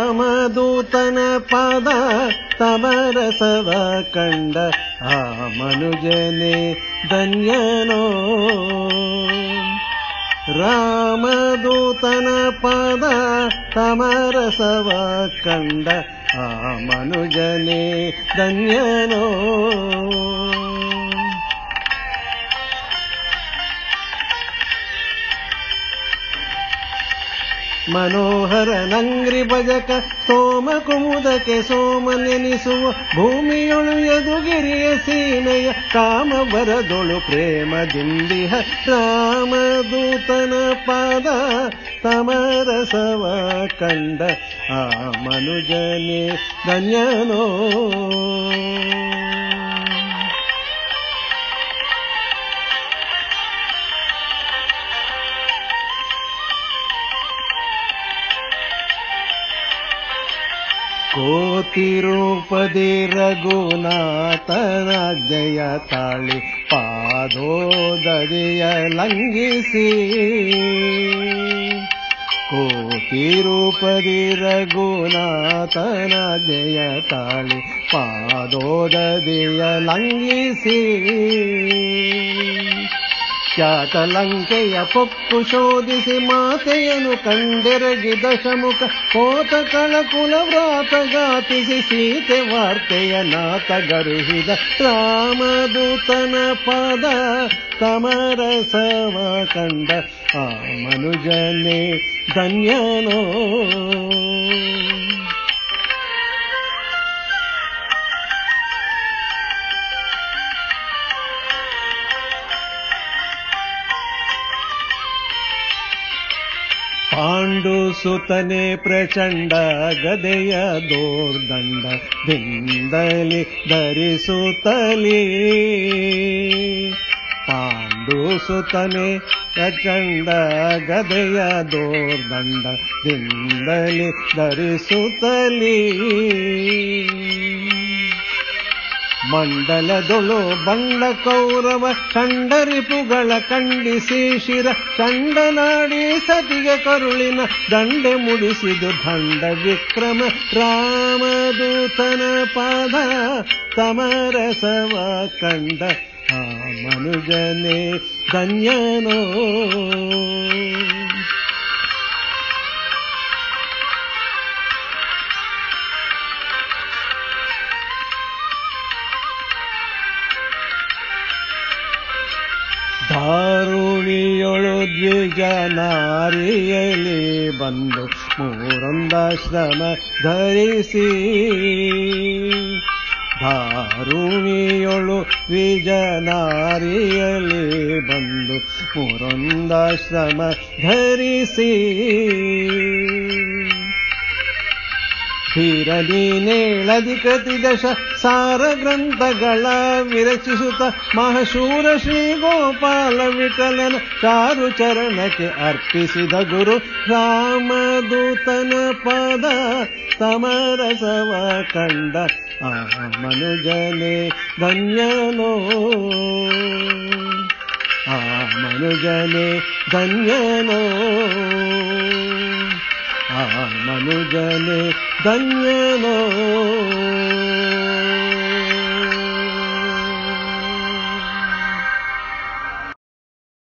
ರಾಮದೂತನ ಪದ ತಮರಸವ ಕಂಡ ಆ ಮನುಜನೆ ಧನ್ಯನೋ ರಾಮದೂತನ ಪದ ತಮರಸವ ಕಂಡ ಆ ಮನುಜನೆ ಧನ್ಯನೋ ಮನೋಹರ ನಂಗ್ರಿ ಭಜಕ ಸೋಮ ಕುಮುದಕ್ಕೆ ಸೋಮ ನೆನಿಸುವ ಭೂಮಿಯೊಳು ಯದುಗಿರಿಯ ಸೀಮೆಯ ಕಾಮ ಬರದೊಳು ಪ್ರೇಮದಿಂದಿಹ ರಾಮದೂತನ ಪಾದ ತಮರಸವ ಕಂಡ ಆ ಮನುಜನೆ ಧನ್ಯನೋ ಕೋತಿರೂಪದಿ ರಘುನಾಥನ ಜಯ ತಾಳಿ ಪಾದೋದರಿಯ ಲಂಘಿಸಿ ಕೋತಿರೂಪದಿ ರಘುನಾಥನ ಜಯ ತಾಳಿ ಪಾದೋದರಿಯ ಲಂಘಿಸಿ ಖ್ಯಾತಲಂಕೆಯ ಪೊಕ್ಕು ಶೋಧಿಸಿ ಮಾತೆಯನು ಕಂಡೆರಗಿ ದಶಮುಖ ಕೋತಕಳ ಕುಲವ್ರಾತಗಾತಿಸಿ ಸೀತೆ ವಾರ್ತೆಯ ನಾಥ ಗರುಹಿದ ರಾಮದೂತನ ಪದ ಸಮರಸವ ಕಂಡ ಆ ಮನುಜನೇ ಧನ್ಯನೋ ಪಾಂಡು ಸುತನೆ ಪ್ರಚಂಡ ಗದೆಯ ದೋರ್ದಂಡ ದಿಂದಲಿ ಧರಿಸುತ್ತಲೇ ಪಾಂಡು ಸುತನೆ ಪ್ರಚಂಡ ಗದೆಯ ದೋರ್ದಂಡ ದಿಂದಲಿ ಧರಿಸುತ್ತಲೇ ಮಂಡಲದೊಳು ಬಂಡ ಕೌರವ ಚಂಡರಿಪುಗಳ ಖಂಡಿಸಿ ಶಿರ ಚಂಡನಾಡಿ ಸತಿಗೆ ಕರುಳಿನ ದಂಡೆ ಮುಡಿಸಿದು ದಂಡ ವಿಕ್ರಮ ರಾಮದೂತನ ಪಾದ ಸಮರಸವ ಕಂಡ ಆ ಮನುಜನೇ ಧನ್ಯನೋ ದಾರುಣಿಯೊಳು ದ್ವಿಜ ನಾರಿಯಲಿ ಬಂದು ಮೂರೊಂದಾಶ್ರಮ ಧರಿಸಿ ದಾರುಣಿಯೊಳು ದ್ವಿಜ ನಾರಿಯಲಿ ಬಂದು ಮೂರೊಂದಾಶ್ರಮ ಧರಿಸಿ ನೇಳದಿ ದಶ ಸಾರ ಗ್ರಂಥಗಳ ವಿರಚಿಸುತ್ತ ಮಹಶೂರ ಶ್ರೀ ಗೋಪಾಲ ವಿಠಲನ ಚಾರು ಚರಣಕ್ಕೆ ಅರ್ಪಿಸಿದ ಗುರು ರಾಮದೂತನ ಪದ ಸಮರಸವ ಕಂಡ ಆ ಮನುಜನೆ ಧನ್ಯನೋ ಆ ಮನುಜನೆ ಧನ್ಯನೋ ಆ ಮನುಜನೆ ಧನ್ಯನೋ